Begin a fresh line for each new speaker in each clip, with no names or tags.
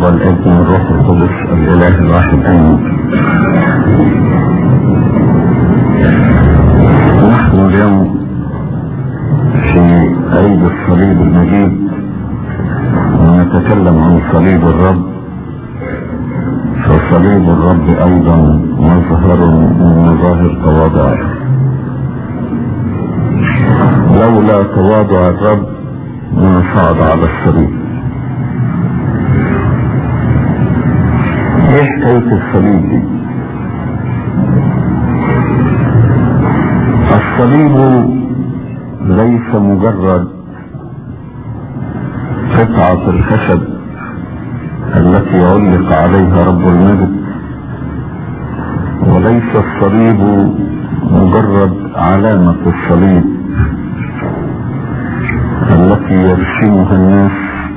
والابن والروح القدس الاله الواحد امين نحن اليوم في عيد الصليب المجيد ونتكلم عن صليب الرب فصليب الرب ايضا مظهر من مظاهر تواضعه لولا تواضع الرب ما صعد على الصليب ايه حكاية الصليب دي الصليب ليس مجرد قطعة الخشب التي علق عليها رب المجد وليس الصليب مجرد علامة الصليب التي يرسمها الناس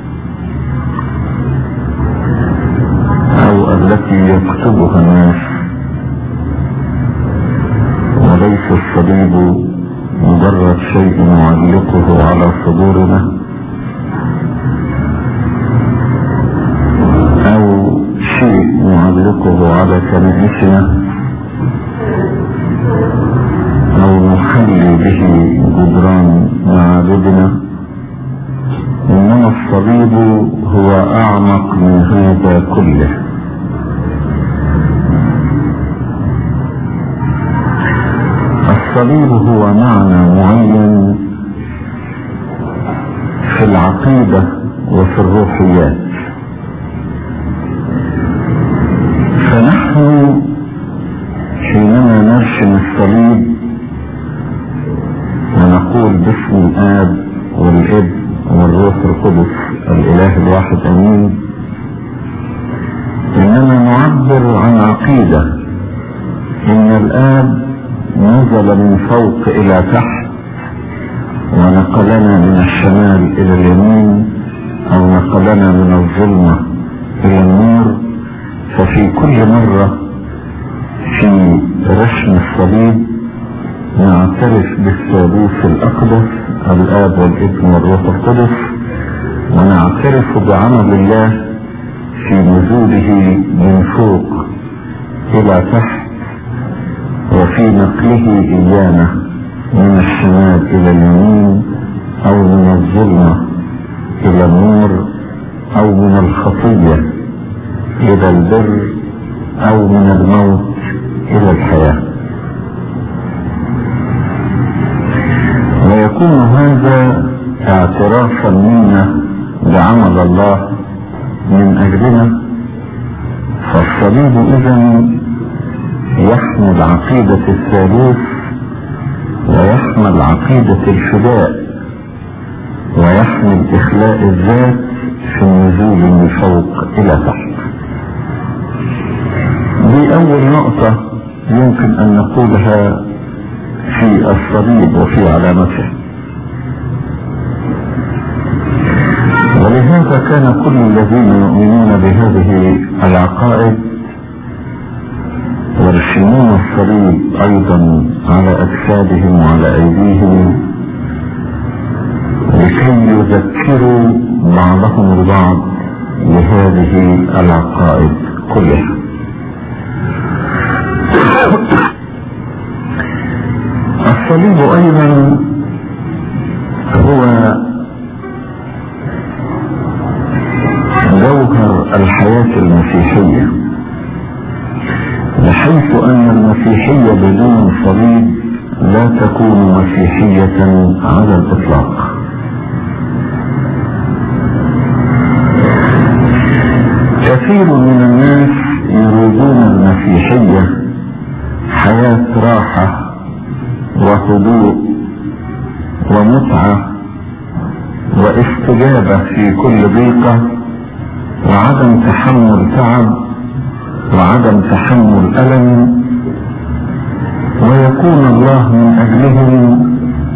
او التي يكتبها الناس وليس الصليب مجرد شيء نعلقه على صدورنا او شيء نعلقه على كنائسنا او نحلي به جدران معابدنا انما الصليب هو اعمق من هذا كله الصليب هو معنى معين في العقيدة وفي الروحيات فنحن حينما نرسم الصليب ونقول باسم الاب والابن والروح القدس الاله الواحد امين اننا نعبر عن عقيدة ان الاب نزل من فوق الى تحت ونقلنا من الشمال الى اليمين او نقلنا من الظلمة الى النور ففي كل مرة في رسم الصليب نعترف بالثالوث الاقدس الاب والابن والروح القدس ونعترف بعمل الله في نزوله من فوق الى تحت وفي نقله ايانا من الشمال الى اليمين او من الظلمة الى النور او من الخطية الى البر او من الموت الى الحياه ويكون هذا اعترافا منا بعمل الله من اجلنا فالصليب اذا يحمل عقيدة الثالوث ويحمل عقيدة الفداء ويحمل اخلاء الذات في النزول من فوق الى تحت دي اول نقطة يمكن ان نقولها في الصليب وفي علامته ولهذا كان كل الذين يؤمنون بهذه العقائد يرسمون الصليب ايضا على اجسادهم وعلى ايديهم لكي يذكروا بعضهم البعض بهذه العقائد كلها الصليب ايضا هو جوهر الحياة المسيحية بحيث ان المسيحية بدون صليب لا تكون مسيحية على الاطلاق كثير من الناس يريدون المسيحية حياة راحة وهدوء ومتعة واستجابة في كل ضيقة وعدم تحمل تعب وعدم تحمل ألم ويكون الله من أجلهم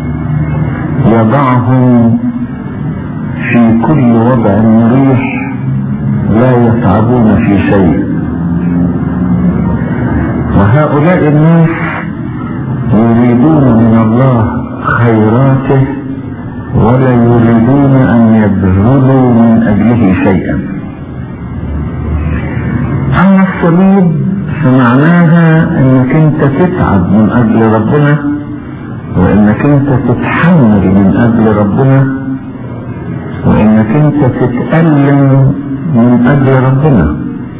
يضعهم في كل وضع مريح لا يتعبون في شيء وهؤلاء الناس يريدون من الله خيراته ولا يريدون ان يبذلوا من اجله شيئا الصليب فمعناها انك انت تتعب من اجل ربنا وانك انت تتحمل من اجل ربنا وانك انت تتألم من اجل ربنا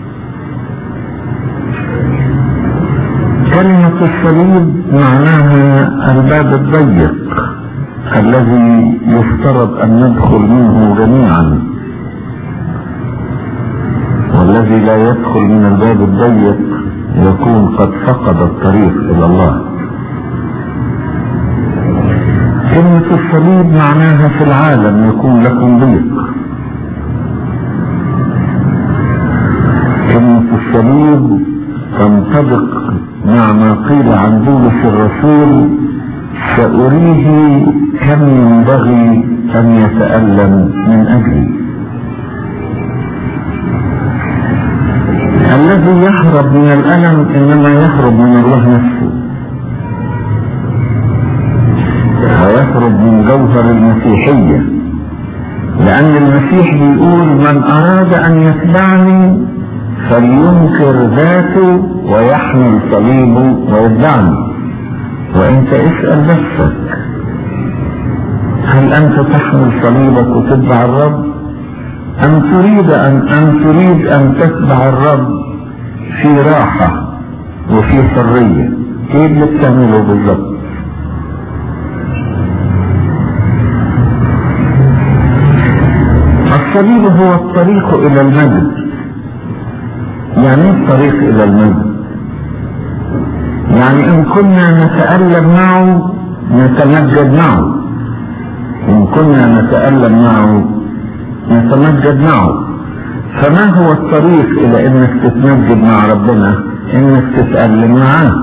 كلمة الصليب معناها الباب الضيق الذي يفترض ان ندخل منه جميعا والذي لا يدخل من الباب الضيق يكون قد فقد الطريق الى الله كلمة الصليب معناها في العالم يكون لكم ضيق كلمة الصليب تنطبق مع ما قيل عن بولس الرسول سأريه كم ينبغي أن يتألم من أجلي الذي يهرب من الألم إنما يهرب من الله نفسه ويهرب من جوهر المسيحية لأن المسيح بيقول من أراد أن يتبعني فلينكر ذاته ويحمل صليبه ويتبعني وانت اسأل نفسك هل انت تحمل صليبك وتتبع الرب ام تريد ان ام تريد ان تتبع الرب في راحة وفي حرية ايه اللي بتعمله بالظبط الصليب هو الطريق الى المجد يعني ايه الطريق الى المجد يعني ان كنا نتألم معه نتمجد معه ان كنا نتألم معه نتمجد معه فما هو الطريق الى انك تتمجد مع ربنا انك تتألم معاه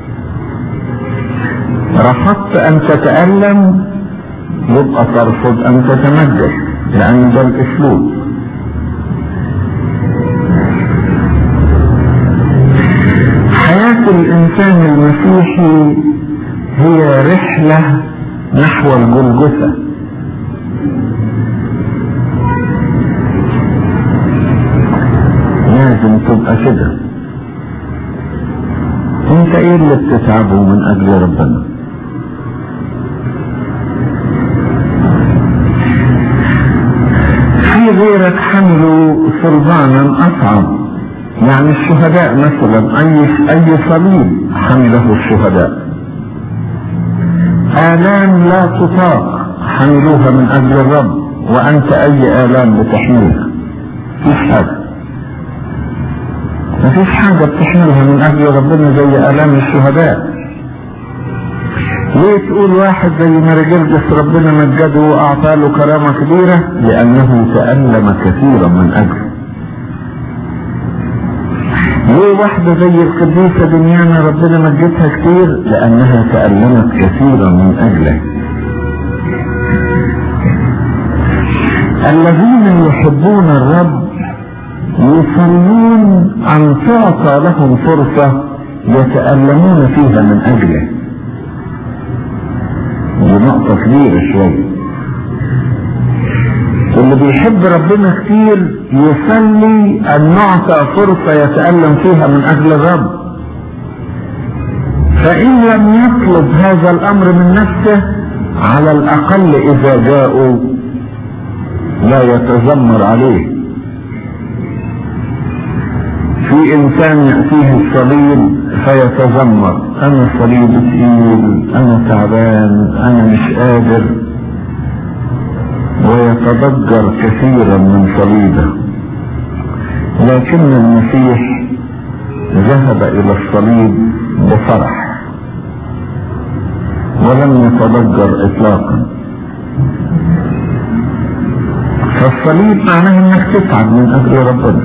رفضت ان تتألم يبقى ترفض ان تتمجد لان ده الاسلوب حياة الإنسان المسيحي هي رحلة نحو الجلجثة لازم تبقى كده انت ايه اللي بتتعبه من اجل ربنا في غيرك حملوا صلبانا اصعب يعني الشهداء مثلا اي اي صليب حمله الشهداء آلام لا تطاق حملوها من أجل الرب وأنت أي آلام بتحملها مفيش حاجة مفيش حاجة بتحملها من أجل ربنا زي آلام الشهداء ليه تقول واحد زي مرجلجس ربنا مجده وأعطى له كرامة كبيرة لأنه تألم كثيرا من أجله ليه واحدة زي القديسة دنيانا ربنا مجدها كتير لأنها تألمت كثيرا من أجله الذين يحبون الرب يصلون أن تعطى لهم فرصة يتألمون فيها من أجله دي نقطة كبيرة شوية اللي بيحب ربنا كتير يصلي ان نعطى فرصة يتألم فيها من اجل الرب فان لم يطلب هذا الامر من نفسه على الاقل اذا جاءوا لا يتذمر عليه في انسان يأتيه الصليب فيتذمر انا صليب تقيل انا تعبان انا مش قادر ويتضجر كثيرا من صليبه لكن المسيح ذهب الى الصليب بفرح ولم يتضجر اطلاقا فالصليب معناه انك تتعب من اجل ربنا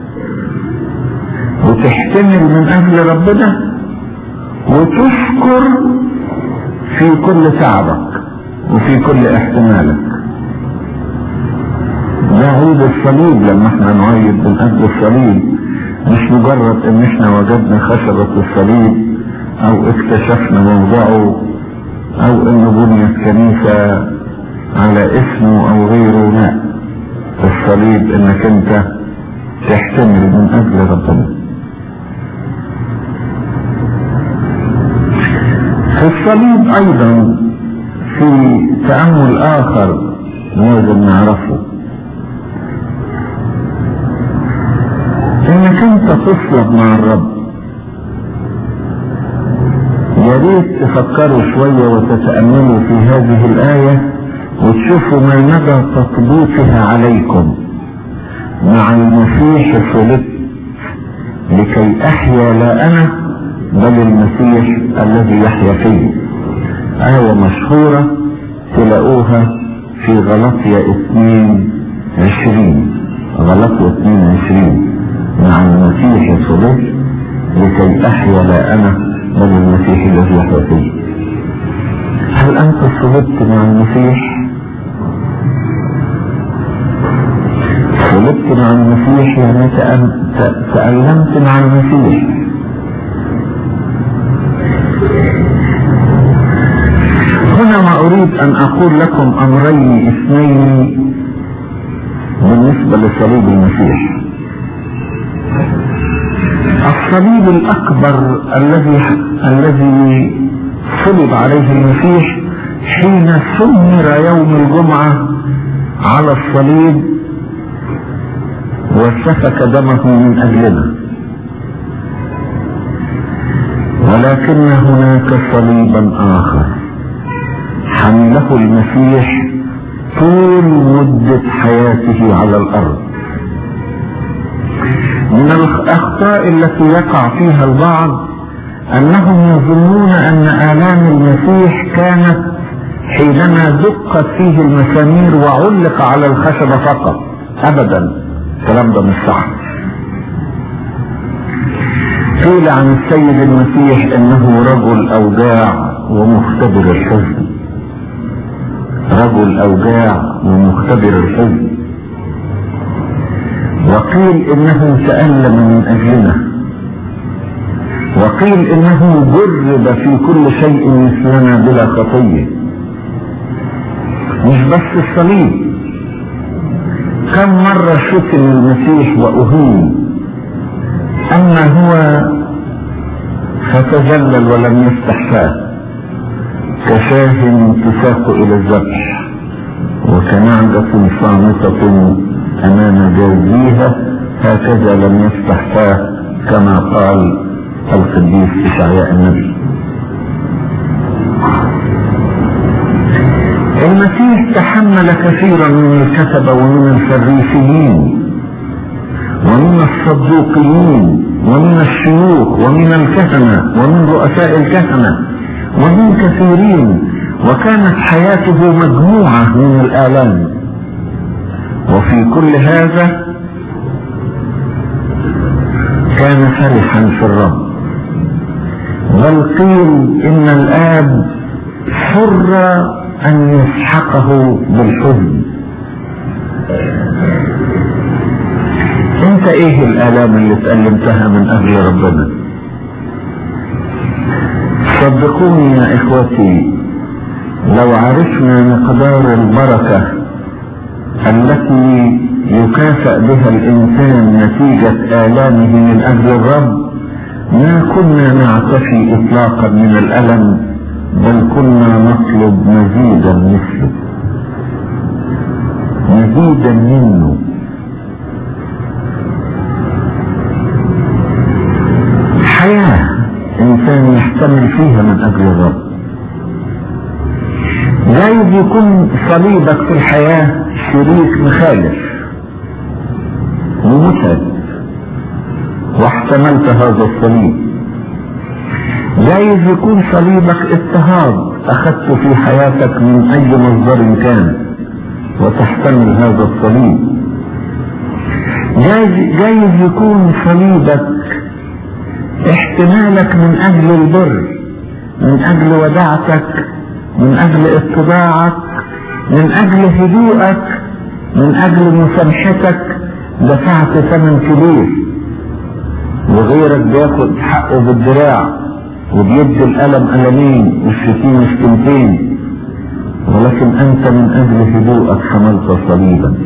وتحتمل من اجل ربنا وتشكر في كل تعبك وفي كل احتمالك ده عيد الصليب لما احنا نعيد من اجل الصليب مش مجرد ان احنا وجدنا خشبة الصليب او اكتشفنا موضعه او انه بنيت كنيسة على اسمه او غيره لا الصليب انك انت تحتمل من اجل ربنا الصليب ايضا في تأمل اخر لازم نعرفه انك انت تصلب مع الرب يا ريت تفكروا شوية وتتأملوا في هذه الآية وتشوفوا ما مدى تطبيقها عليكم مع المسيح صلبت لكي أحيا لا أنا بل المسيح الذي يحيا فيه آية مشهورة تلاقوها في غلطية اثنين عشرين غلطية اثنين عشرين مع المسيح صلبت لكي أحيا لا أنا بل المسيح الذي يحيا فيه هل أنت صلبت مع المسيح؟ صلبت مع المسيح يعني تألمت مع المسيح هنا ما أريد أن أقول لكم أمرين اثنين بالنسبة لصليب المسيح الصليب الأكبر الذي الذي صلب عليه المسيح حين سمر يوم الجمعة على الصليب وسفك دمه من أجلنا ولكن هناك صليبا آخر حمله المسيح طول مدة حياته على الأرض من الأخطاء التي يقع فيها البعض أنهم يظنون أن آلام المسيح كانت حينما دقت فيه المسامير وعلق على الخشبة فقط أبدا الكلام ده مش صح قيل عن السيد المسيح انه رجل اوجاع ومختبر الحزن رجل اوجاع ومختبر الحزن وقيل انه تألم من اجلنا وقيل انه جرب في كل شيء مثلنا بلا خطية مش بس الصليب كم مرة شتم المسيح وأهين أما هو فتجلل ولم يفتح فاه كشاه تساق إلى الذبح وكنعجة صامتة أمام جازيها هكذا لم يفتح فاه كما قال القديس إشعياء النبي المسيح تحمل كثيرا من الكتبة ومن الفريسيين ومن الصدوقيين ومن الشيوخ ومن الكهنة ومن رؤساء الكهنة ومن كثيرين وكانت حياته مجموعة من الآلام وفي كل هذا كان فرحا في الرب بل قيل إن الآب حر أن يسحقه بالحزن انت ايه الالام اللي تألمتها من اجل ربنا صدقوني يا اخوتي لو عرفنا مقدار البركة التي يكافئ بها الانسان نتيجة الامه من اجل الرب ما كنا نعتفي اطلاقا من الالم بل كنا نطلب مزيدا مثله مزيدا منه حياة انسان يحتمل فيها من اجل الرب جايز يكون صليبك في الحياة شريك مخالف ومتعب واحتملت هذا الصليب جايز يكون صليبك اضطهاد اخذته في حياتك من اي مصدر كان وتحتمل هذا الصليب جايز, جايز يكون صليبك احتمالك من اجل البر من اجل وداعتك من اجل اتباعك من اجل هدوءك من اجل مسامحتك دفعت ثمن كبير وغيرك بياخد حقه بالدراع وبيدي الألم ألمين والشتيمة شتمتين ولكن أنت من أجل هدوءك حملت صليبا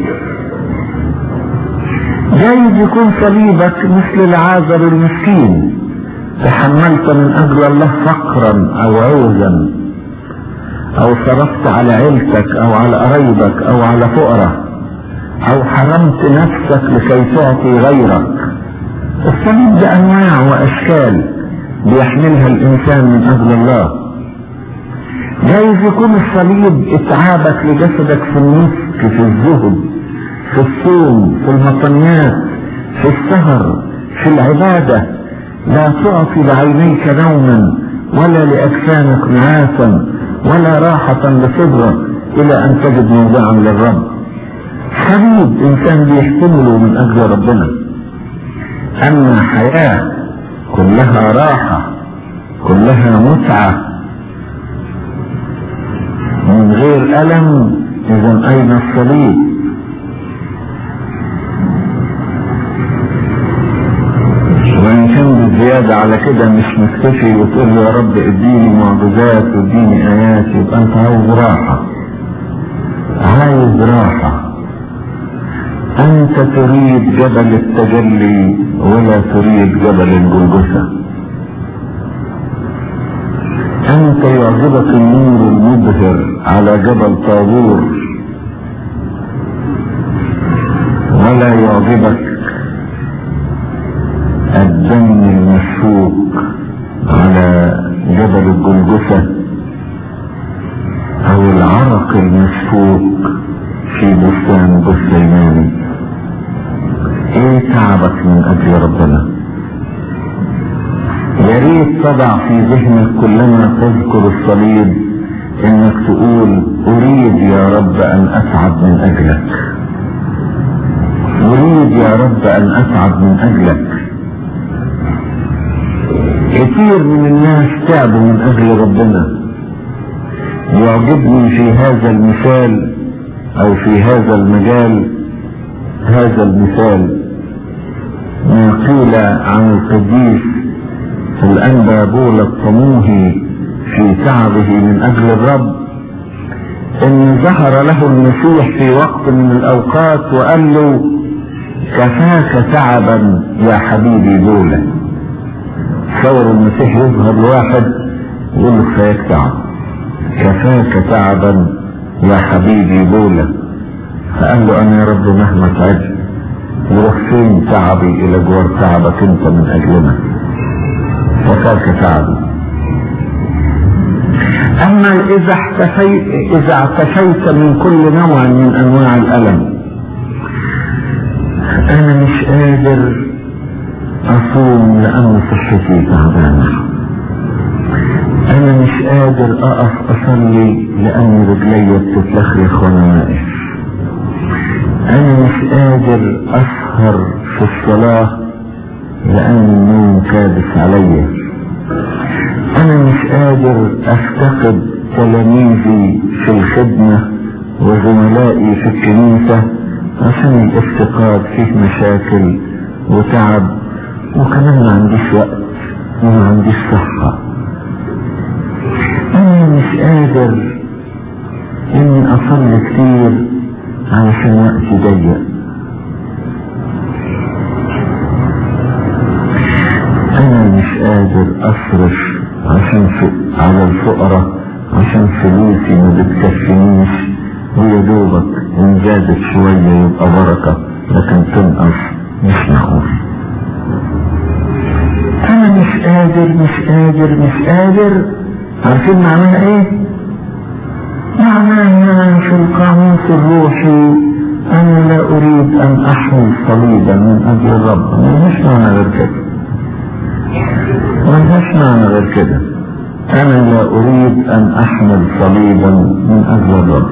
جايز يكون صليبك مثل العازر المسكين تحملت من اجل الله فقرا او عوزا او صرفت على عيلتك او على قرايبك او على فقرة او حرمت نفسك لكي تعطي غيرك الصليب ده انواع واشكال بيحملها الانسان من اجل الله جايز يكون الصليب اتعابك لجسدك في النسك في الزهد في الصوم في المطنيات في السهر في العبادة لا تعطي لعينيك نوما ولا لأجسامك نعاسا ولا راحة لصدرك إلى أن تجد موضعا للرب صليب إنسان بيحتمله من أجل ربنا أما حياة كلها راحة كلها متعة من غير ألم إذا أين الصليب وإن كان بالزيادة على كده مش مكتفي وتقول له يا رب اديني معجزات واديني آيات يبقى أنت عايز راحة عايز راحة أنت تريد جبل التجلي ولا تريد جبل الجلجثة أنت يعجبك النور المبهر على جبل طابور ولا يعجبك الدم المسفوك على جبل الجلجثة أو العرق المسفوك في بستان بسليماني ايه تعبك من اجل ربنا يا ريت تضع في ذهنك كلما تذكر الصليب انك تقول اريد يا رب ان اتعب من اجلك اريد يا رب ان اتعب من اجلك كثير من الناس تعبوا من اجل ربنا يعجبني في هذا المثال او في هذا المجال هذا المثال ما قيل عن القديس الانبا بول الطموهي في تعبه من اجل الرب ان ظهر له المسيح في وقت من الاوقات وقال له كفاك تعبا يا حبيبي بولا تصور المسيح يظهر لواحد يقول له كفاك تعب كفاك تعبا يا حبيبي بولا فقال له انا يا رب مهما تعبت يروح فين تعبي الى جوار تعبك انت من اجلنا وكاك تعبي اما اذا احتفيت اذا اعتفيت من كل نوع من انواع الالم انا مش قادر اصوم لان صحتي تعبانه انا مش قادر اقف اصلي لان رجلي بتتلخلخ وانا واقف انا مش قادر اسهر في الصلاة لان النوم كابس عليا انا مش قادر افتقد تلاميذي في الخدمة وزملائي في الكنيسة عشان الافتقاد فيه مشاكل وتعب وكمان ما عنديش وقت وما عنديش صحة انا مش قادر اني اصلي كتير علشان وقتي ضيق انا مش قادر اصرف عشان ف... على الفقراء عشان فلوسي ما بتكفينيش ويا دوبك ان زادت شوية يبقى بركة لكن تنقص مش معقول انا مش قادر مش قادر مش قادر عارفين معناها ايه معناها في القاموس الروحي انا لا اريد ان احمل صليبا من اجل الرب ملهاش معنى غير كده ملهاش معنى غير كده انا لا اريد ان احمل صليبا من اجل الرب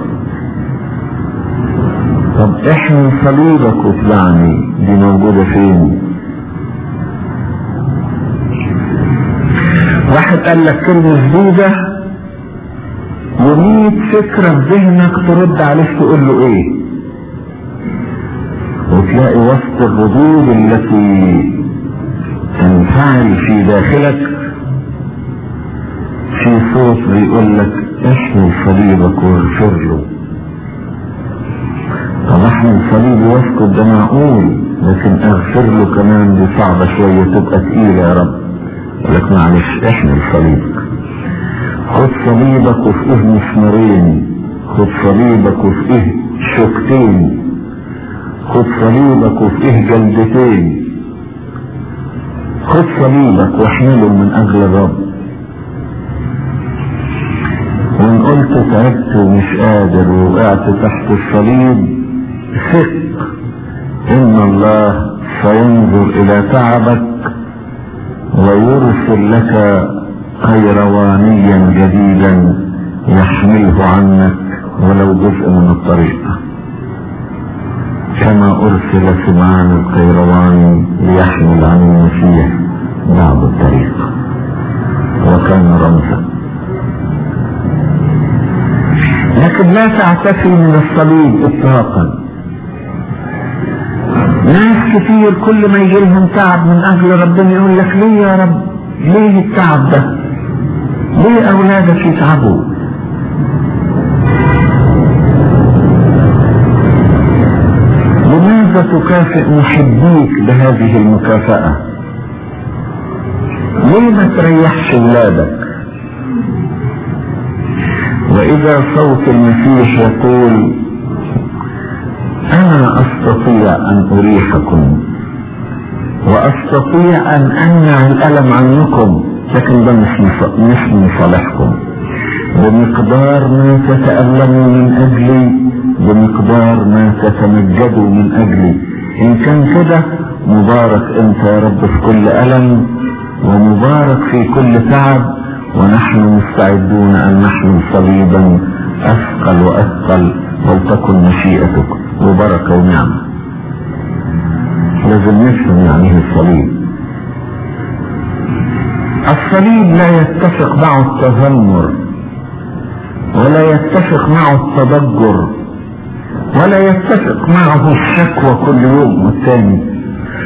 طب احمل صليبك واتبعني دي موجوده فين واحد قال لك كلمه جديده ومية فكرة في ذهنك ترد عليك تقول له ايه وتلاقي وسط الردود التي تنفعل في داخلك في صوت بيقول لك احمل صليبك واغفر له طب احمل صليبي واسكت ده معقول لكن اغفر له كمان دي صعبة شوية تبقى تقيلة يا رب لك معلش احمل صليبك خد صليبك وفي ايه مسمارين خد صليبك وفي ايه شوكتين خد صليبك وفي ايه جلدتين خد صليبك واحمله من اجل الرب وان قلت تعبت ومش قادر ووقعت تحت الصليب ثق ان الله سينظر الى تعبك ويرسل لك قيروانيا جديدا يحمله عنك ولو جزء من الطريق كما ارسل سمعان القيرواني ليحمل عن المسيح بعض الطريق وكان رمزا لكن لا تعتفي من الصليب اطلاقا ناس كتير كل ما يجي لهم تعب من اجل ربنا يقول لك ليه يا رب ليه التعب ده ليه اولادك يتعبوا لماذا تكافئ محبيك بهذه المكافأة ليه ما تريحش ولادك واذا صوت المسيح يقول انا استطيع ان اريحكم واستطيع ان امنع الالم عنكم لكن ده مش مش من صالحكم بمقدار ما تتألموا من اجلي بمقدار ما تتمجدوا من اجلي ان كان كده مبارك انت يا رب في كل الم ومبارك في كل تعب ونحن مستعدون ان نحمل صليبا اثقل واثقل ولتكن مشيئتك وبركه ونعمه لازم نفهم يعني ايه الصليب الصليب لا يتفق معه التذمر ولا يتفق معه التضجر ولا يتفق معه الشكوى كل يوم والتاني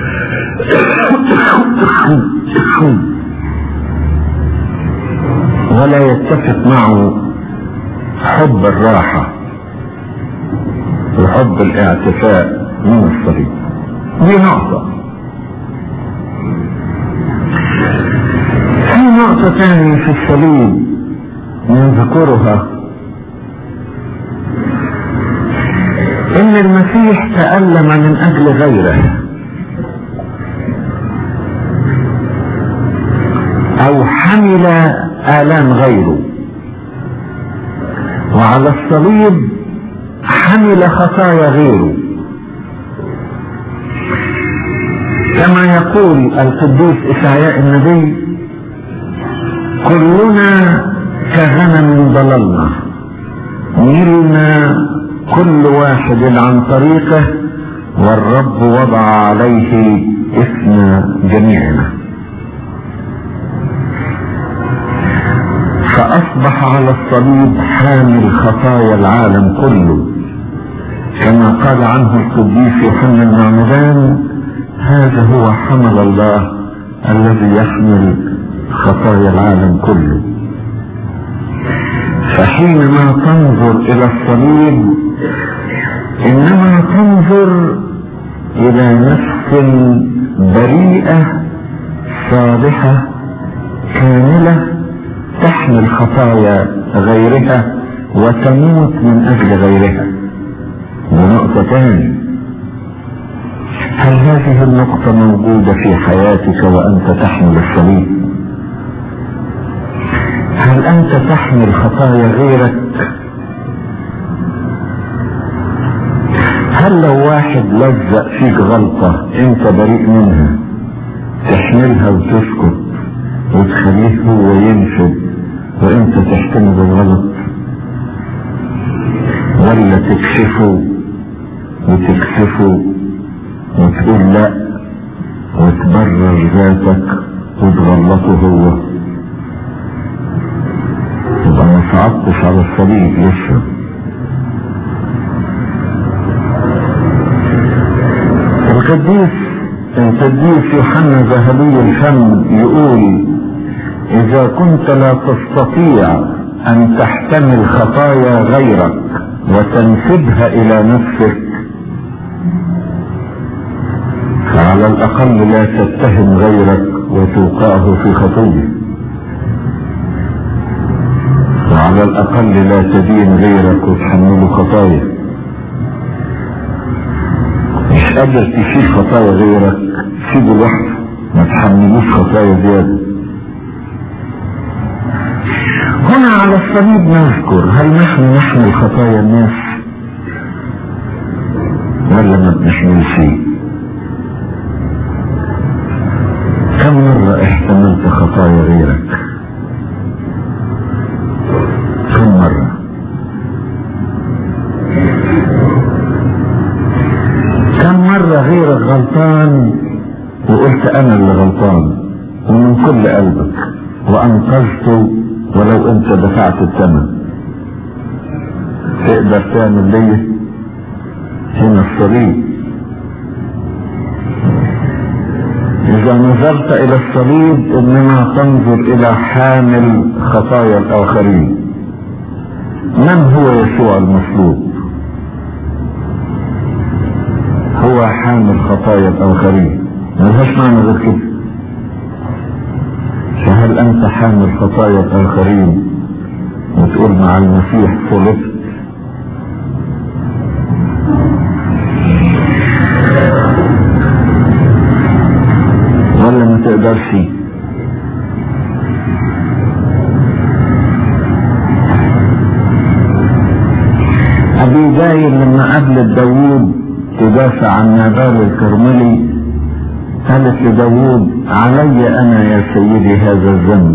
ولا يتفق معه حب الراحة وحب الاعتفاء من الصليب دي نقطة في نقطة ثانية في الصليب نذكرها ان المسيح تألم من اجل غيره او حمل آلام غيره وعلى الصليب حمل خطايا غيره كما يقول القديس إشعياء النبي كلنا كغنم ضللنا ملنا كل واحد عن طريقه والرب وضع عليه اسم جميعنا فأصبح على الصليب حامل خطايا العالم كله كما قال عنه القديس يوحنا المعمدان هذا هو حمل الله الذي يحمل خطايا العالم كله فحينما تنظر إلى الصليب إنما تنظر إلى نفس بريئة صالحة كاملة تحمل خطايا غيرها وتموت من اجل غيرها ونقطة ثانية هل هذه النقطة موجودة في حياتك وانت تحمل الصليب هل انت تحمل خطايا غيرك هل لو واحد لزق فيك غلطة انت بريء منها تحملها وتسكت وتخليه هو ينشد وانت تحتمل الغلط ولا تكشفه وتكشفه وتقول لا وتبرر ذاتك وتغلطه هو يبقى ما صعدتش على الصليب يشرب القديس القديس يوحنا ذهبي الفم يقول اذا كنت لا تستطيع ان تحتمل خطايا غيرك وتنسبها الى نفسك فعلى الاقل لا تتهم غيرك وتوقعه في خطيه وعلى الأقل لا تدين غيرك وتحمله خطايا مش قادر تشيل خطايا غيرك سيبه لوحده ما تحملوش خطايا زيادة هنا على الصليب نذكر هل نحن نحمل خطايا الناس ولا ما بنحملش كم مرة احتملت خطايا غيرك كم مرة كم مرة غيرك غلطان وقلت انا اللي غلطان ومن كل قلبك وانقذته ولو انت دفعت الثمن تقدر تعمل ليه هنا الصليب اذا نظرت الى الصليب انما تنظر الى حامل خطايا الاخرين من هو يسوع المصلوب هو حامل خطايا الاخرين ملهاش معنى غير كده فهل انت حامل خطايا الاخرين وتقول مع المسيح صلبت ولا ما تقدرش ابي جاير لما قابلت داوود تدافع عن نابال الكرملي قالت لداوود علي انا يا سيدي هذا الذنب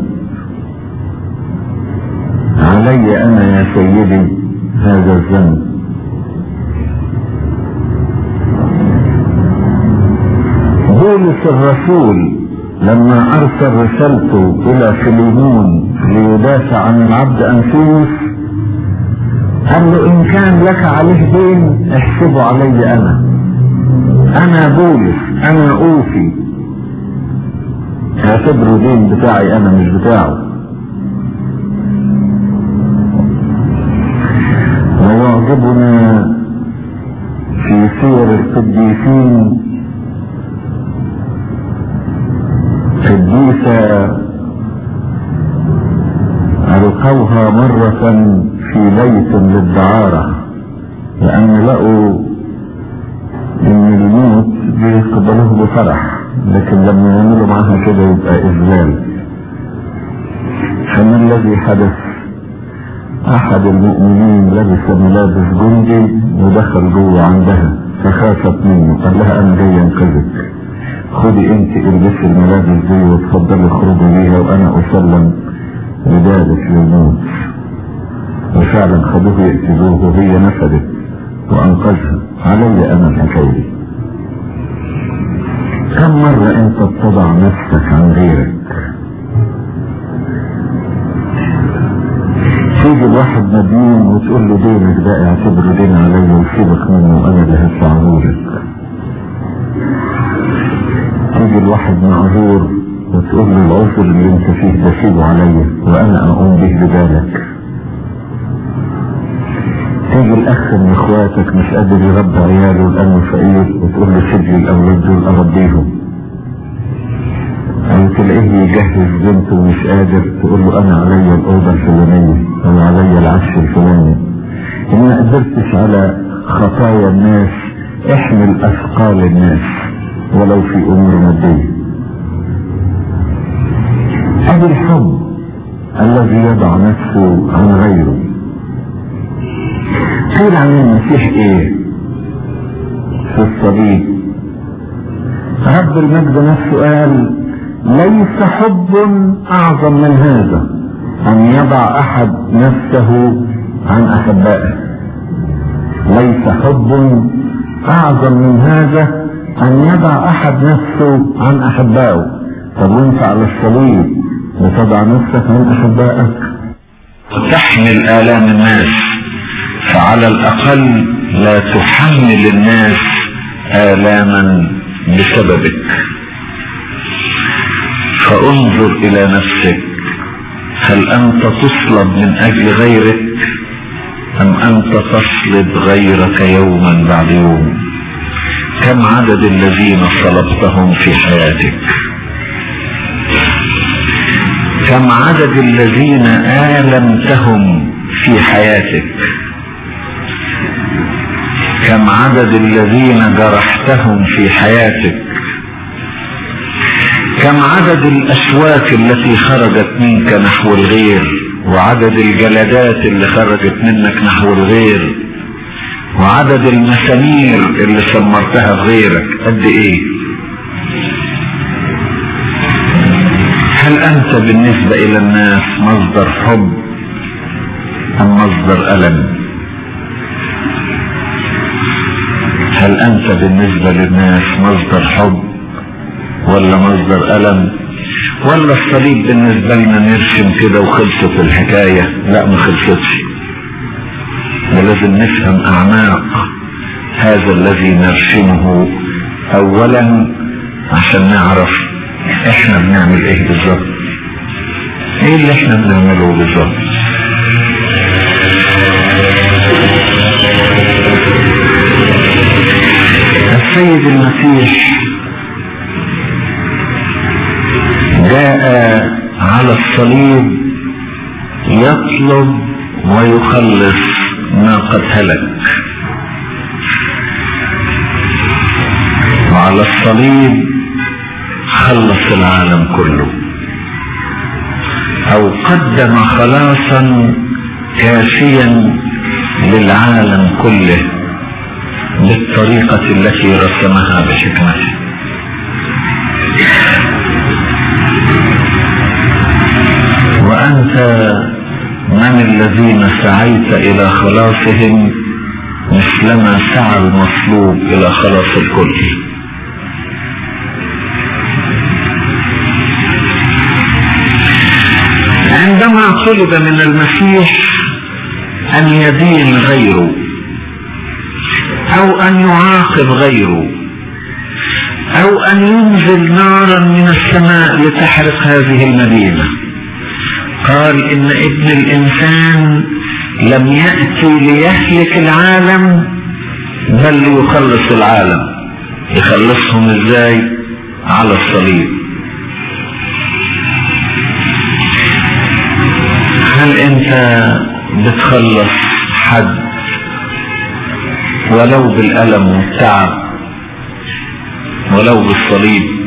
علي انا يا سيدي هذا الذنب بولس الرسول لما ارسل رسالته الى فيليمون ليدافع عن العبد انفيوس قال له ان كان لك عليه دين احسبه علي انا انا بولس انا اوفي اعتبره دين بتاعي انا مش بتاعه ويعجبنا في سير القديسين قديسة ألقوها مرة في بيت للدعارة لأن لقوا إن الموت بيقبلوه بفرح لكن لما يعملوا معاها كده يبقى إذلال فما الذي حدث أحد المؤمنين لبس ملابس جندي ودخل جوه عندها فخافت منه قال لها أنا جاي أنقذك خدي انت البسي الملابس دي وتفضلي اخرجي بيها وانا اسلم لذلك للموت وفعلا خدوه يقتلوه وهي نفذت وانقذها علي انا الحكايه دي كم مرة انت بتضع نفسك عن غيرك تيجي الواحد مديون وتقول له دينك ده اعتبره دين عليا وسيبك منه وانا اللي هدفعه لك تيجي الواحد معذور وتقول له العذر اللي انت فيه ده سيبه عليا وانا اقوم به بذلك تيجي الاخ من اخواتك مش قادر يربي عياله لانه فقير وتقول له سيب لي الاولاد دول اربيهم او تلاقيه يجهز بنته ومش قادر تقول له انا عليا الاوضه الفلانيه او عليا العفش الفلاني ان ما قدرتش على خطايا الناس احمل اثقال الناس ولو في امور ماديه ادي الحب الذي يضع نفسه عن غيره قيل عن المسيح ايه في الصليب رب المجد نفسه قال ليس حب اعظم من هذا ان يضع احد نفسه عن احبائه ليس حب اعظم من هذا ان يضع احد نفسه عن احبائه طب وانت على الصليب وتضع نفسك عن احبائك وتحمل الام الناس فعلى الاقل لا تحمل الناس الاما بسببك فانظر الى نفسك هل انت تصلب من اجل غيرك ام انت تصلب غيرك يوما بعد يوم كم عدد الذين صلبتهم في حياتك كم عدد الذين آلمتهم في حياتك كم عدد الذين جرحتهم في حياتك كم عدد الأشواك التي خرجت منك نحو الغير وعدد الجلدات اللي خرجت منك نحو الغير وعدد المسامير اللي سمرتها بغيرك قد ايه هل انت بالنسبة الى الناس مصدر حب ام مصدر الم هل انت بالنسبة للناس مصدر حب ولا مصدر الم ولا الصليب بالنسبة لنا نرسم كده وخلصت الحكاية لا ما خلصتش ولازم نفهم اعماق هذا الذي نرسمه اولا عشان نعرف احنا بنعمل ايه بالظبط ايه اللي احنا بنعمله بالظبط السيد المسيح جاء على الصليب يطلب ويخلص ما قد هلك وعلى الصليب خلص العالم كله او قدم خلاصا كافيا للعالم كله بالطريقة التي رسمها بحكمته وأنت من الذين سعيت إلى خلاصهم مثلما سعى المصلوب إلى خلاص الكل عندما طلب من المسيح أن يدين غيره أو أن يعاقب غيره أو أن ينزل نارا من السماء لتحرق هذه المدينة قال إن ابن الإنسان لم يأتي ليهلك العالم بل ليخلص العالم يخلصهم ازاي على الصليب هل انت بتخلص حد ولو بالألم والتعب ولو بالصليب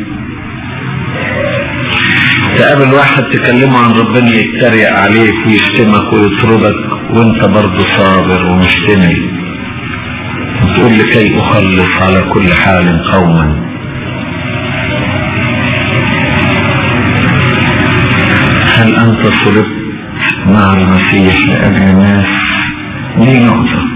تقابل واحد تكلمه عن ربنا يتريق عليك ويشتمك ويطردك وانت برضه صابر ومشتمل وتقول لكي اخلص على كل حال قوما هل انت صلبت مع المسيح لاجل الناس دي نقطه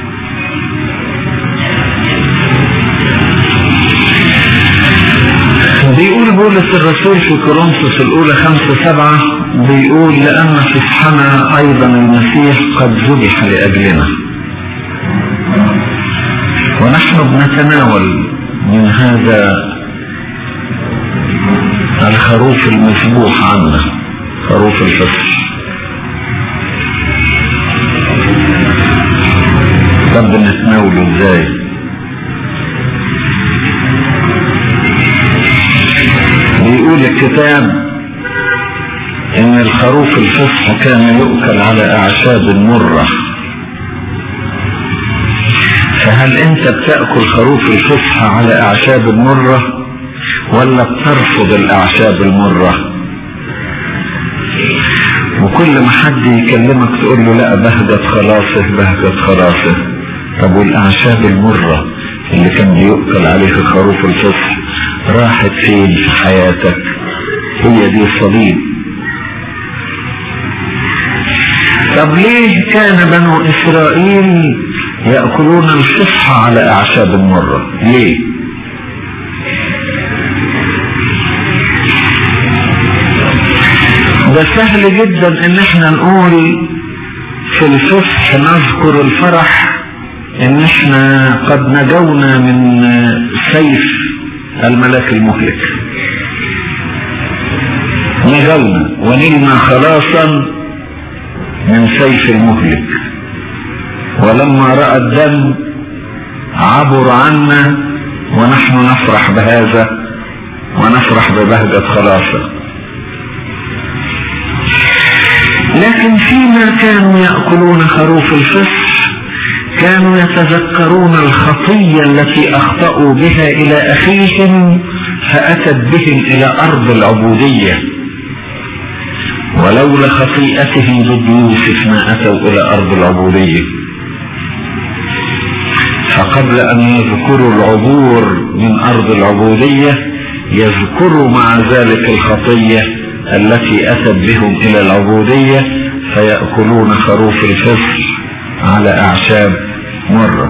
بيقول بولس الرسول في كورنثوس الأولى خمسة سبعة بيقول لأن فصحنا أيضا المسيح قد ذبح لأجلنا ونحن بنتناول من هذا الخروف المذبوح عنا خروف الفصح طب بنتناوله ازاي بيقول الكتاب ان الخروف الفصح كان يؤكل على اعشاب مرة فهل انت بتأكل خروف الفصح على اعشاب مرة ولا بترفض الاعشاب المرة وكل ما حد يكلمك تقول له لا بهجت خلاصه بهجت خلاصه طب والاعشاب المرة اللي كان بيؤكل عليها خروف الفصح راحت فين في حياتك هي دي الصليب طب ليه كان بنو اسرائيل يأكلون الفصح على اعشاب المرة ليه ده سهل جدا ان احنا نقول في الفصح نذكر الفرح ان احنا قد نجونا من سيف الملاك المهلك نجونا ونلنا خلاصا من سيف المهلك ولما رأى الدم عبر عنا ونحن نفرح بهذا ونفرح ببهجة خلاصه لكن فيما كانوا يأكلون خروف الفصح كانوا يتذكرون الخطية التي أخطأوا بها إلى أخيهم فأتت بهم إلى أرض العبودية ولولا خطيئتهم ضد يوسف ما أتوا إلى أرض العبودية فقبل أن يذكروا العبور من أرض العبودية يذكروا مع ذلك الخطية التي أتت بهم إلى العبودية فيأكلون خروف الفصل على أعشاب مرة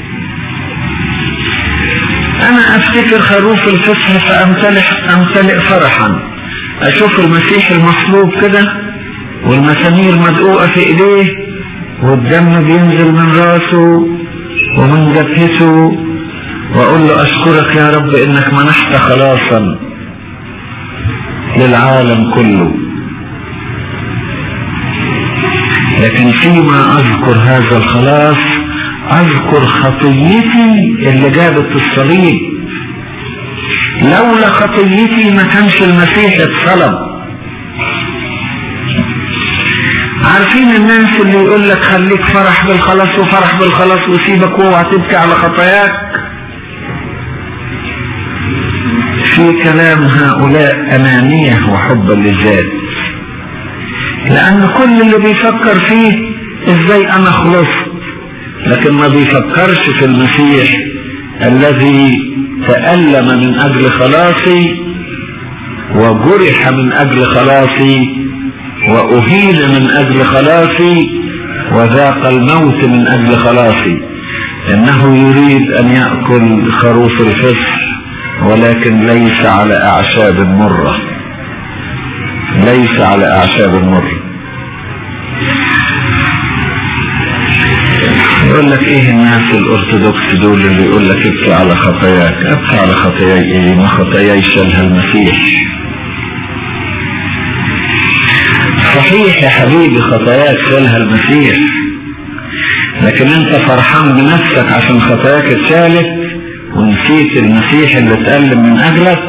أنا أفتكر خروف الفصح فأمتلئ أمتلئ فرحا أشوف المسيح المصلوب كده والمسامير مدقوقة في إيديه والدم بينزل من راسه ومن جبهته وأقول له أشكرك يا رب إنك منحت خلاصا للعالم كله لكن فيما أذكر هذا الخلاص أذكر خطيتي اللي جابت الصليب لولا خطيتي ما كانش المسيح اتصلب عارفين الناس اللي يقول لك خليك فرح بالخلاص وفرح بالخلاص وسيبك واوعى تبكي على خطاياك في كلام هؤلاء أنانية وحبا للذات لأن كل اللي بيفكر فيه ازاي أنا خلصت لكن ما بيفكرش في المسيح الذي تألم من أجل خلاصي وجرح من أجل خلاصي وأهين من أجل خلاصي وذاق الموت من أجل خلاصي إنه يريد أن يأكل خروف الفصح ولكن ليس على أعشاب مرة ليس على أعشاب مرة يقول لك ايه الناس الارثوذكس دول اللي يقول لك ابكي على خطاياك ابكي على خطاياي ايه ما خطاياي شالها المسيح صحيح يا حبيبي خطاياك شالها المسيح لكن انت فرحان بنفسك عشان خطاياك اتشالت ونسيت المسيح اللي اتألم من اجلك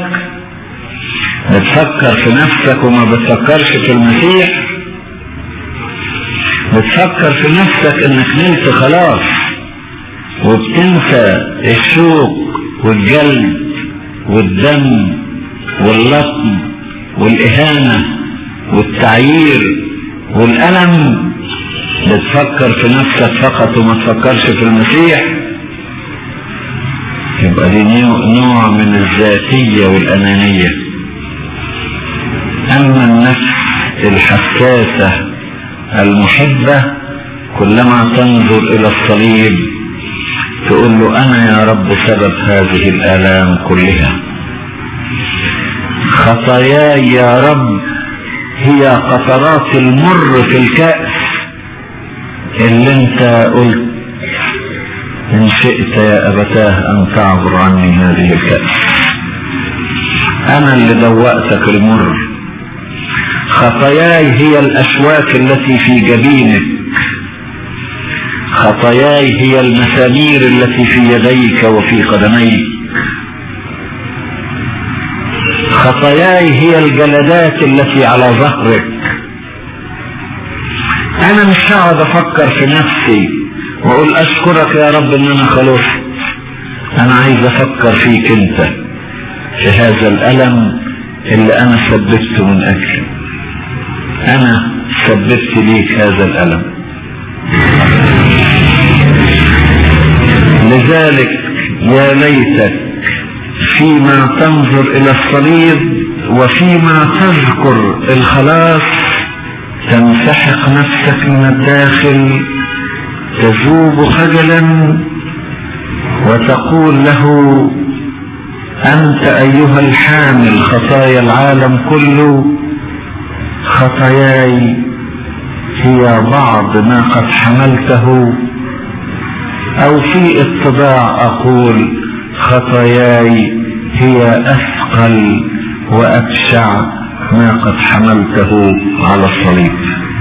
بتفكر في نفسك وما بتفكرش في المسيح بتفكر في نفسك انك نلت خلاص وبتنسى الشوق والجلد والدم واللطم والاهانة والتعيير والألم بتفكر في نفسك فقط وما تفكرش في المسيح يبقى دي نوع من الذاتية والأنانية أما النفس الحساسة المحبة كلما تنظر إلى الصليب تقول له أنا يا رب سبب هذه الآلام كلها خطاياي يا رب هي قطرات المر في الكأس اللي انت قلت ان شئت يا ابتاه ان تعبر عني هذه الكأس انا اللي دوأتك المر خطاياي هي الاشواك التي في جبينك خطاياي هي المسامير التي في يديك وفي قدميك خطاياي هي الجلدات التي على ظهرك انا مش هقعد افكر في نفسي واقول اشكرك يا رب ان انا خلصت انا عايز افكر فيك انت في هذا الالم اللي انا سببته من اجله انا سببت ليك هذا الالم لذلك يا ليتك فيما تنظر الى الصليب وفيما تذكر الخلاص تنسحق نفسك من الداخل تذوب خجلا وتقول له انت ايها الحامل خطايا العالم كله خطاياي هي بعض ما قد حملته او في اتباع اقول خطاياي هي اثقل وابشع ما قد حملته على الصليب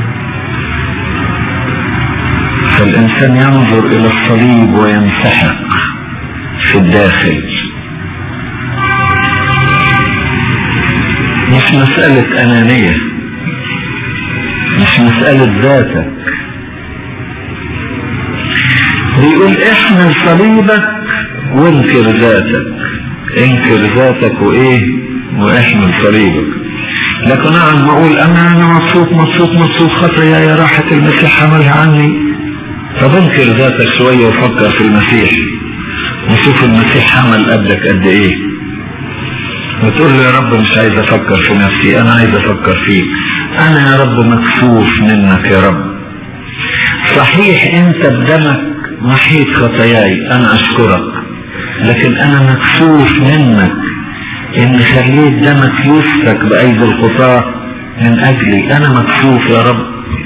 فالانسان ينظر الى الصليب وينسحق في الداخل مش مسألة أنانية مش مش مسألة ذاتك بيقول احمل صليبك وانكر ذاتك انكر ذاتك وايه واحمل صليبك لكن انا ما اقول انا انا مبسوط مبسوط مبسوط خطايا يا راحة المسيح حملها عني طب انكر ذاتك شوية وفكر في المسيح وشوف المسيح حمل قدك قد ايه وتقول له يا رب مش عايز افكر في نفسي انا عايز افكر فيك انا يا رب مكفوف منك يا رب صحيح انت بدمك محيط خطاياي انا اشكرك لكن انا مكفوف منك ان خليت دمك يسفك بايدي الخطاة من اجلي انا مكفوف يا رب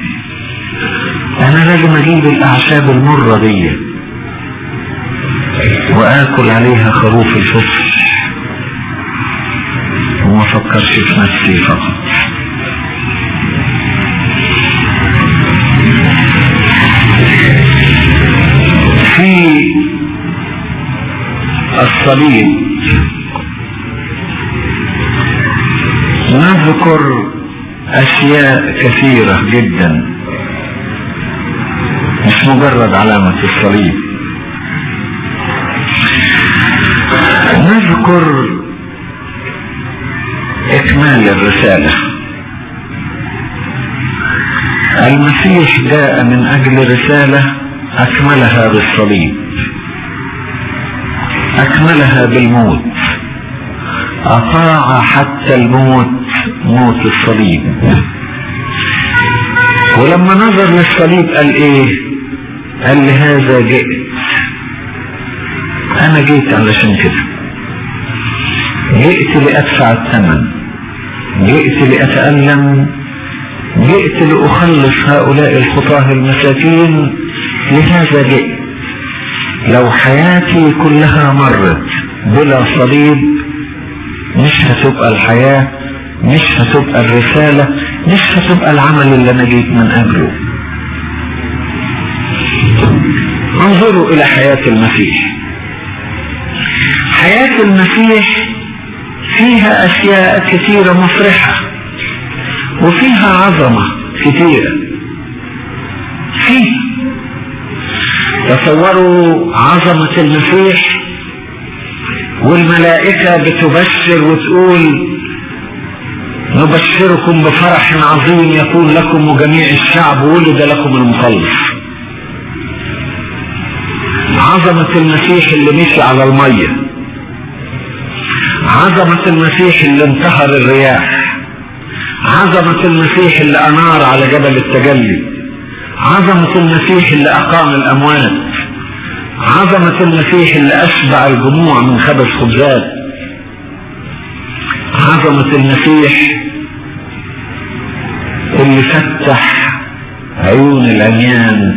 انا لازم اجيب الاعشاب المرة دي واكل عليها خروف الفصل وما فكرش في نفسي فقط في الصليب نذكر اشياء كثيرة جدا مش مجرد علامة الصليب نذكر اكمال الرسالة المسيح جاء من اجل رسالة اكملها بالصليب اكملها بالموت اطاع حتى الموت موت الصليب ولما نظر للصليب قال ايه قال لهذا جئت انا جيت علشان كده جئت لادفع الثمن جئت لاتألم جئت لأخلص هؤلاء الخطاة المساكين لهذا جئت لو حياتي كلها مرت بلا صليب مش هتبقى الحياة مش هتبقى الرسالة مش هتبقى العمل اللي انا جيت من اجله انظروا الى حياة المسيح حياة المسيح فيها اشياء كثيرة مفرحة وفيها عظمة كثيرة فيه تصوروا عظمة المسيح والملائكة بتبشر وتقول نبشركم بفرح عظيم يكون لكم وجميع الشعب ولد لكم المخلص عظمة المسيح اللي مشي على المية عظمة المسيح اللي انتهر الرياح عظمة المسيح اللي أنار على جبل التجلي عظمة المسيح اللي أقام الأموات عظمة المسيح اللي أشبع الجموع من خبز خبزات عظمة المسيح اللي فتح عيون العميان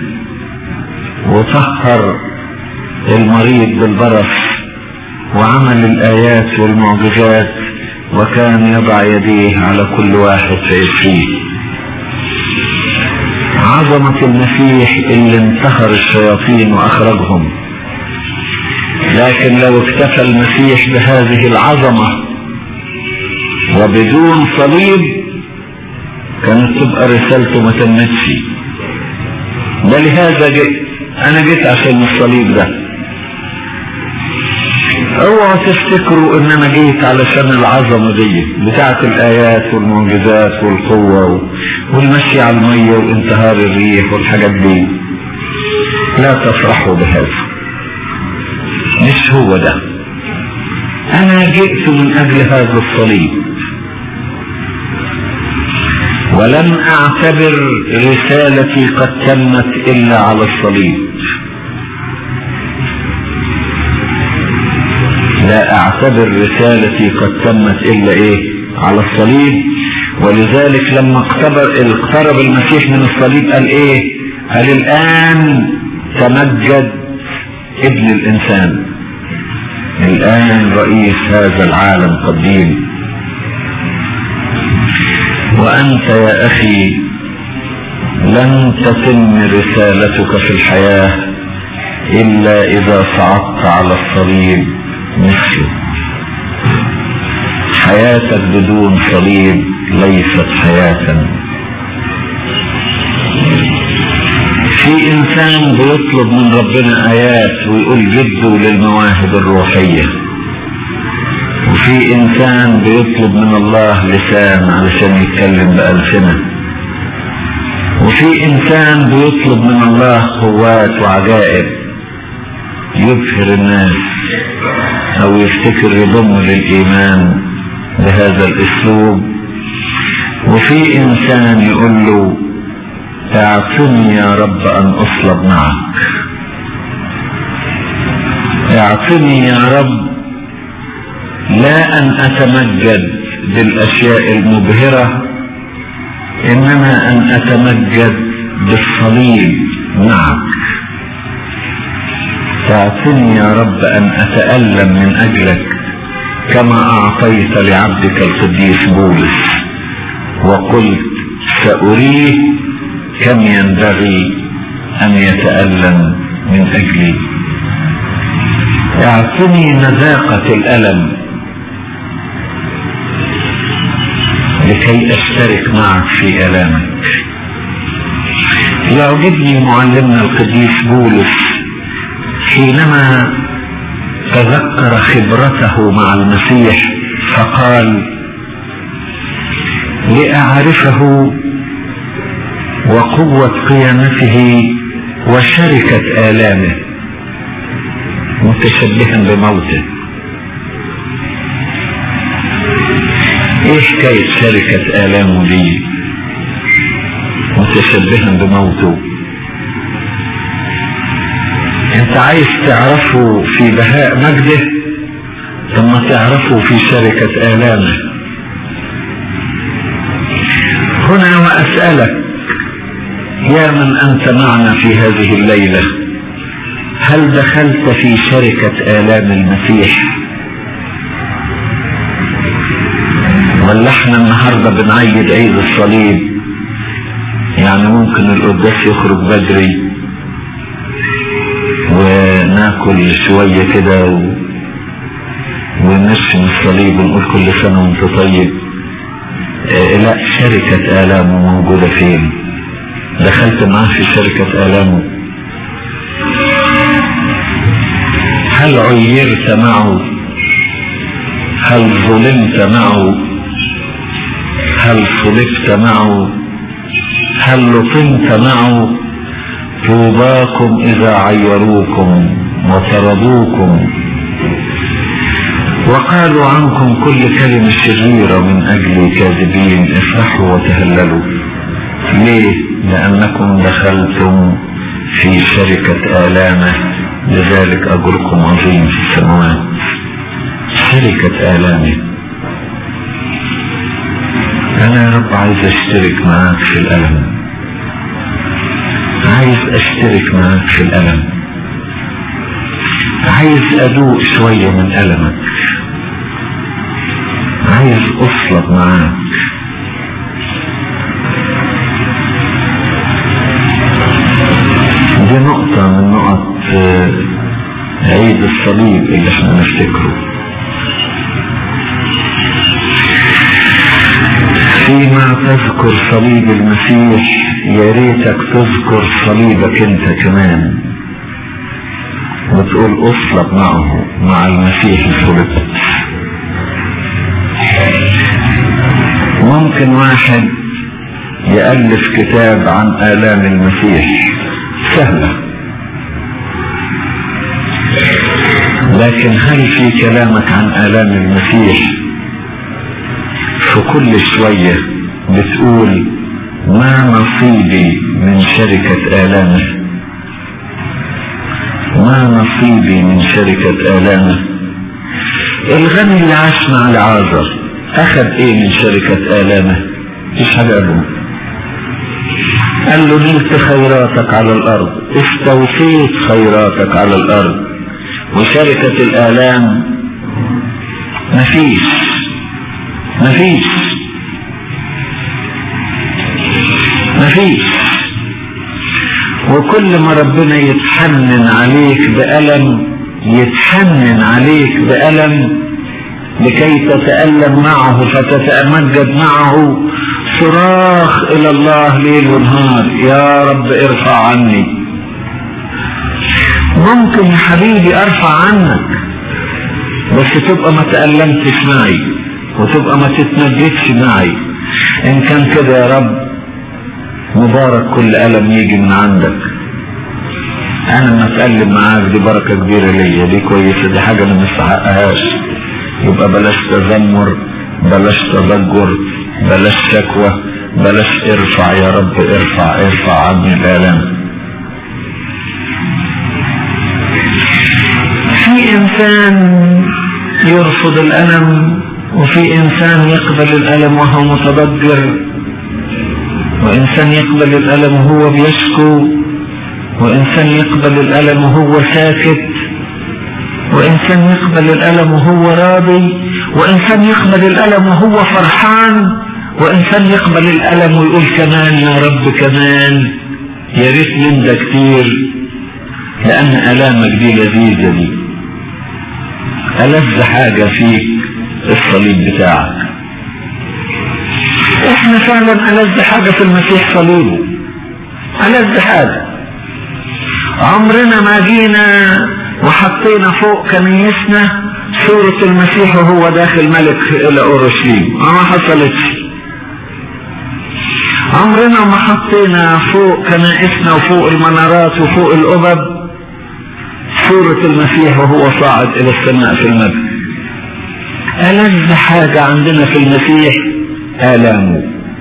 وطهر المريض بالبرص وعمل الآيات والمعجزات وكان يضع يديه على كل واحد فيشفيه عظمة المسيح اللي انتهر الشياطين وأخرجهم لكن لو اكتفى المسيح بهذه العظمة وبدون صليب كانت تبقى رسالته ما تمتش ولهذا جئت انا جيت عشان الصليب ده اوعوا تفتكروا ان انا جيت علشان العظمه دي بتاعه الايات والمعجزات والقوه والمشي على الميه وانتهار الريح والحاجات دي لا تفرحوا بهذا مش هو ده انا جئت من اجل هذا الصليب ولم اعتبر رسالتي قد تمت الا على الصليب لا اعتبر رسالتي قد تمت الا ايه على الصليب ولذلك لما اقترب اقترب المسيح من الصليب قال ايه قال الان تمجد ابن الانسان الان رئيس هذا العالم قديم وانت يا اخي لن تتم رسالتك في الحياه الا اذا صعدت على الصليب مثله حياتك بدون صليب ليست حياة في انسان بيطلب من ربنا ايات ويقول جدوا للمواهب الروحية وفي انسان بيطلب من الله لسان علشان يتكلم بألسنة وفي انسان بيطلب من الله قوات وعجائب يبهر الناس او يفتكر يضم للايمان بهذا الاسلوب وفي انسان يقول له اعطني يا رب ان اصلب معك اعطني يا رب لا ان اتمجد بالاشياء المبهرة انما ان اتمجد بالصليب معك تعطني يا رب ان اتألم من اجلك كما اعطيت لعبدك القديس بولس وقلت سأريه كم ينبغي ان يتألم من اجلي اعطني مذاقة الالم لكي اشترك معك في الامك يعجبني معلمنا القديس بولس حينما تذكر خبرته مع المسيح فقال لأعرفه وقوة قيامته وشركة آلامه متشبها بموته ايه حكاية شركة آلامه دي متشبها بموته انت عايز تعرفه في بهاء مجده ثم تعرفه في شركة آلامه هنا وأسألك يا من أنت معنا في هذه الليلة هل دخلت في شركة آلام المسيح ولا احنا النهاردة بنعيد عيد الصليب يعني ممكن القداس يخرج بدري وناكل شوية كده و... ونرسم الصليب ونقول كل سنة وانت طيب اه لا شركة آلامه موجودة فين دخلت معاه في شركة آلامه هل عيرت معه هل ظلمت معه هل صلبت معه هل لطمت معه طوباكم إذا عيروكم وطردوكم وقالوا عنكم كل كلمة شريرة من أجل كاذبين افرحوا وتهللوا ليه؟ لأنكم دخلتم في شركة آلامه لذلك أجركم عظيم في السماوات شركة آلامه أنا يا رب عايز أشترك معاك في الألم عايز اشترك معاك في الالم عايز ادوق شوية من المك عايز اصلب معاك دي نقطة من نقط عيد الصليب اللي احنا نفتكره فيما تذكر صليب المسيح يا ريتك تذكر صليبك انت كمان وتقول اصلب معه مع المسيح صلبت ممكن واحد يألف كتاب عن آلام المسيح سهلة لكن هل في كلامك عن آلام المسيح في كل شوية بتقول ما نصيبي من شركة آلامه ما نصيبي من شركة آلامه الغني اللي عاش مع العازر أخذ إيه من شركة آلامه مش حاجة له قال له نلت خيراتك على الأرض استوفيت خيراتك على الأرض وشركة الآلام مفيش مفيش مفيش وكل ما ربنا يتحنن عليك بألم يتحنن عليك بألم لكي تتألم معه فتتمجد معه صراخ الى الله ليل ونهار يا رب ارفع عني ممكن يا حبيبي ارفع عنك بس تبقى ما تألمتش معي وتبقى ما تتنجدش معي ان كان كده يا رب مبارك كل ألم يجي من عندك انا ما اتألم معاك دي بركة كبيرة ليا دي كويسة دي حاجة ما نستحقهاش يبقى بلاش تذمر بلاش تضجر بلاش شكوى بلاش ارفع يا رب ارفع ارفع عني الالام في انسان يرفض الالم وفي انسان يقبل الالم وهو متضجر وانسان يقبل الالم وهو بيشكو وانسان يقبل الالم وهو ساكت وانسان يقبل الالم وهو راضي وانسان يقبل الالم وهو فرحان وانسان يقبل الالم ويقول كمان يا رب كمان يا ريت من ده كتير لان الامك دي لذيذه دي ألذ حاجة فيك الصليب بتاعك احنا فعلا ألذ حاجة في المسيح صليبه ألذ حاجة عمرنا ما جينا وحطينا فوق كنيسنا صورة المسيح وهو داخل ملك إلى أورشليم ما حصلتش عمرنا ما حطينا فوق كنائسنا وفوق المنارات وفوق الأبد صورة المسيح وهو صاعد إلى السماء في المجد ألذ حاجة عندنا في المسيح آلامه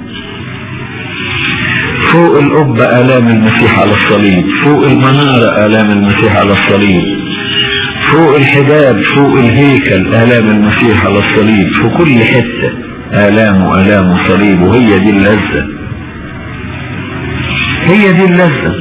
فوق القبة آلام المسيح على الصليب فوق المنارة آلام المسيح على الصليب فوق الحجاب فوق الهيكل آلام المسيح على الصليب في كل حتة آلام وآلام صليب وهي دي اللذة هي دي اللذة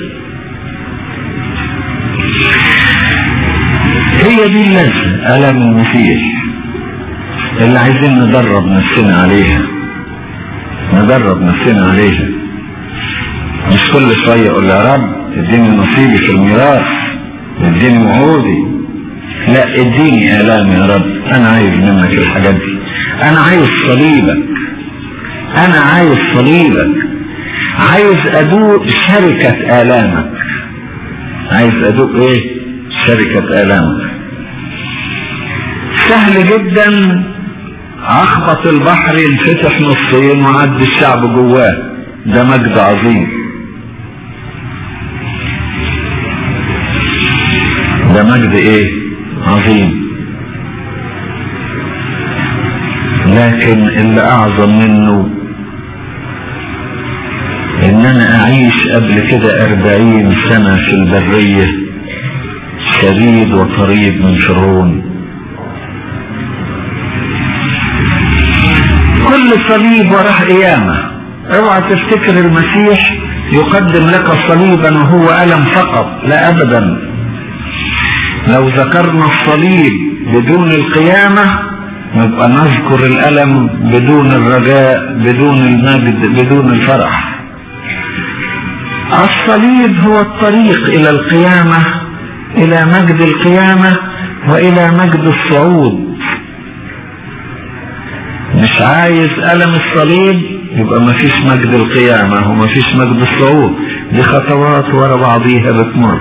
هي دي اللذة آلام المسيح اللي عايزين ندرب نفسنا عليها ندرب نفسنا عليها مش كل شوية اقول يا رب اديني نصيبي في الميراث اديني وعودي لا اديني الام يا رب انا عايز منك الحاجات دي انا عايز صليبك انا عايز صليبك عايز ادوق شركة الامك عايز ادوق ايه شركة الامك سهل جدا اخبط البحر ينفتح نصين وعد الشعب جواه ده مجد عظيم ده مجد ايه عظيم لكن اللي اعظم منه ان انا اعيش قبل كده اربعين سنة في البرية شديد وطريد من فرعون كل صليب وراه قيامة اوعى تفتكر المسيح يقدم لك صليبا وهو ألم فقط لا أبدا لو ذكرنا الصليب بدون القيامة نبقى نذكر الألم بدون الرجاء بدون المجد بدون الفرح الصليب هو الطريق إلى القيامة إلى مجد القيامة وإلى مجد الصعود مش عايز ألم الصليب يبقى مفيش مجد القيامة ومفيش مجد الصعود دي خطوات ورا بعضيها بتمر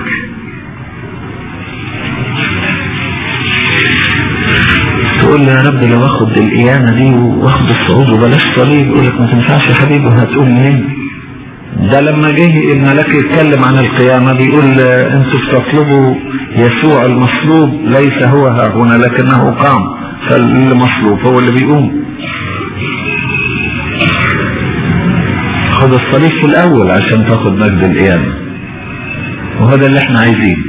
تقول لي يا رب لو اخد القيامة دي واخد الصعود وبلاش صليب يقول لك ما تنفعش يا حبيبي وهتقول منين ده لما جه الملاك يتكلم عن القيامة بيقول انتوا بتطلبوا يسوع المصلوب ليس هو ها هنا لكنه قام فاللي مصلوب هو اللي بيقوم خد الصليب في الاول عشان تاخد مجد القيامة وهذا اللي احنا عايزينه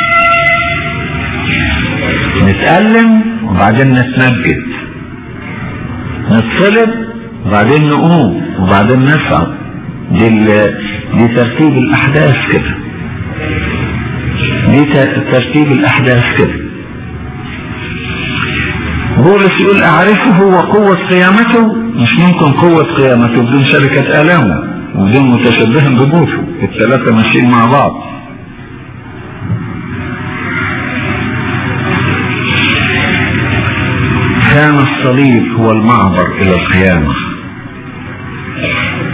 نتألم وبعدين نتمجد نتصلب وبعدين نقوم وبعدين نصعد دي, دي ترتيب الاحداث كده دي ترتيب الاحداث كده بولس يقول اعرفه وقوة قيامته مش ممكن قوة قيامته بدون شركة الامه وبدون متشبه بموته الثلاثة ماشيين مع بعض كان الصليب هو المعبر الى القيامة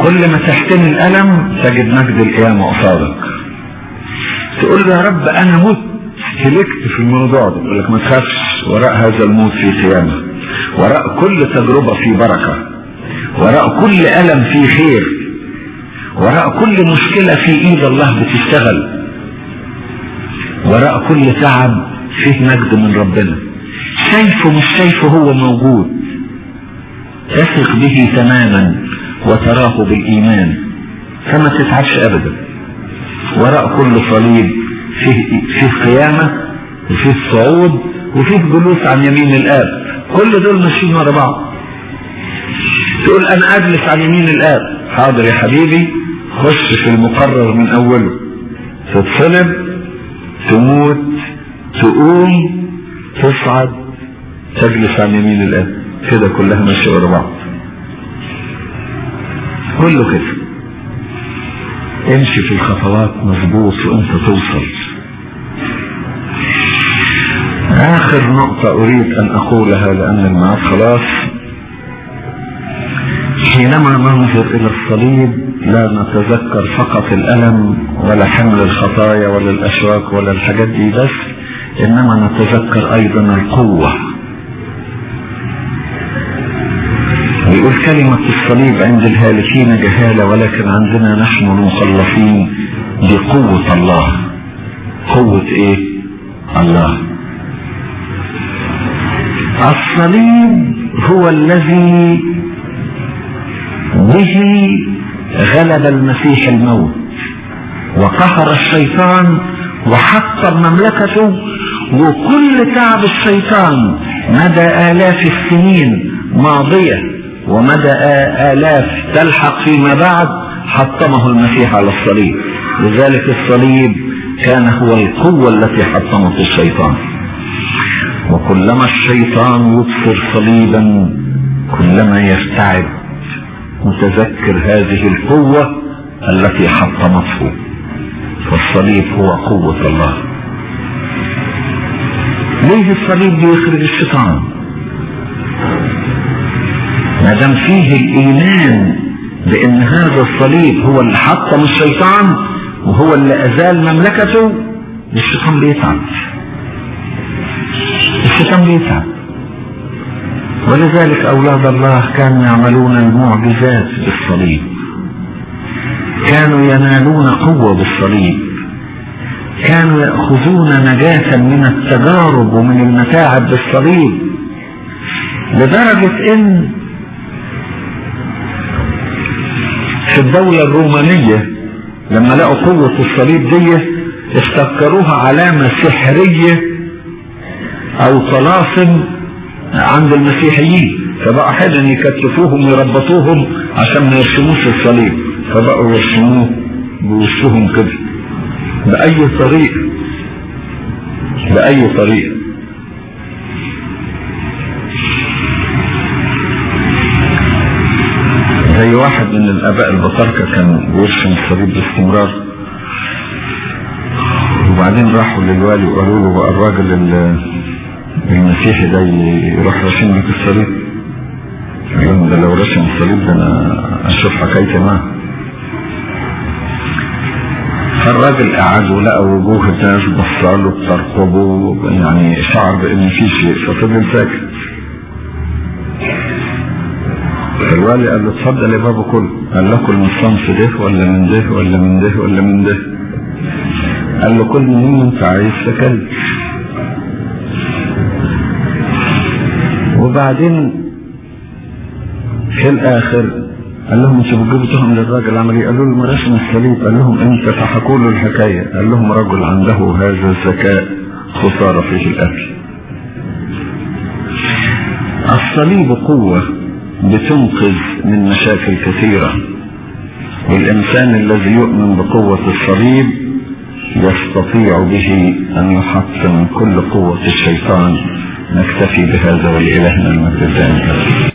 كل ما تحتمي الألم تجد مجد القيامة قصادك تقول له يا رب أنا مت هلكت في الموضوع ده يقول لك ما تخافش وراء هذا الموت في قيامة وراء كل تجربة في بركة وراء كل ألم في خير وراء كل مشكلة في إيد الله بتشتغل وراء كل تعب فيه مجد من ربنا شايفه مش شايفه هو موجود تثق به تماما وتراه بالإيمان فما تتعبش أبدا وراء كل صليب فيه, فيه قيامة وفيه صعود وفيه جلوس عن يمين الآب كل دول ماشيين ورا بعض تقول أنا أجلس عن يمين الآب حاضر يا حبيبي خش في المقرر من أوله تتصلب تموت تقوم تصعد تجلس عن يمين الآب كده كلها ماشية ورا بعض كله كده امشي في الخطوات مظبوط وانت توصل اخر نقطة اريد ان اقولها لان المعاد خلاص حينما ننظر الى الصليب لا نتذكر فقط الالم ولا حمل الخطايا ولا الاشواك ولا الحاجات دي بس انما نتذكر ايضا القوة يقول كلمة الصليب عند الهالكين جهالة ولكن عندنا نحن المخلصين بقوة الله قوة ايه الله الصليب هو الذي به غلب المسيح الموت وقهر الشيطان وحطم مملكته وكل تعب الشيطان مدى آلاف السنين ماضية ومدى آلاف تلحق فيما بعد حطمه المسيح على الصليب لذلك الصليب كان هو القوة التي حطمت الشيطان وكلما الشيطان يبصر صليبا كلما يرتعب متذكر هذه القوة التي حطمته فالصليب هو قوة الله ليه الصليب بيخرج الشيطان ما دام فيه الايمان بان هذا الصليب هو اللي حطم الشيطان وهو اللي ازال مملكته الشيطان بيتعب الشيطان بيتعب ولذلك اولاد الله كانوا يعملون المعجزات بالصليب كانوا ينالون قوه بالصليب كانوا ياخذون نجاه من التجارب ومن المتاعب بالصليب لدرجه ان في الدولة الرومانية لما لقوا قوة الصليب دي افتكروها علامة سحرية او طلاسم عند المسيحيين فبقى حاجة يكتفوهم ويربطوهم عشان ما يرسموش الصليب فبقوا يرسموه بوشهم كده بأي طريقة بأي طريقة زي واحد من الاباء البطاركة كان بيرسم الصليب باستمرار وبعدين راحوا للوالي وقالوا له بقى الراجل المسيحي ده يروح راسم لك الصليب قال لهم ده لو رسم الصليب ده انا اشوف حكايتي معاه فالراجل قعد ولقى وجوه الناس بصاله بترقبه يعني شعر بان في شيء ففضل ساكت فالوالي قال له اتفضل يا بابا كل قال له كل من الصنف ده ولا من ده ولا من ده ولا من ده قال له كل منين انت عايز فكل وبعدين في الاخر قال لهم انتوا بتجيبوا تهم للراجل عمل ايه؟ قالوا له ما رسم الصليب قال لهم انت فحكوا له الحكايه قال لهم رجل عنده هذا الذكاء خساره فيه الاكل الصليب قوه بتنقذ من مشاكل كثيرة والإنسان الذي يؤمن بقوة الصليب يستطيع به أن يحطم كل قوة الشيطان نكتفي بهذا ولإلهنا المجد الثاني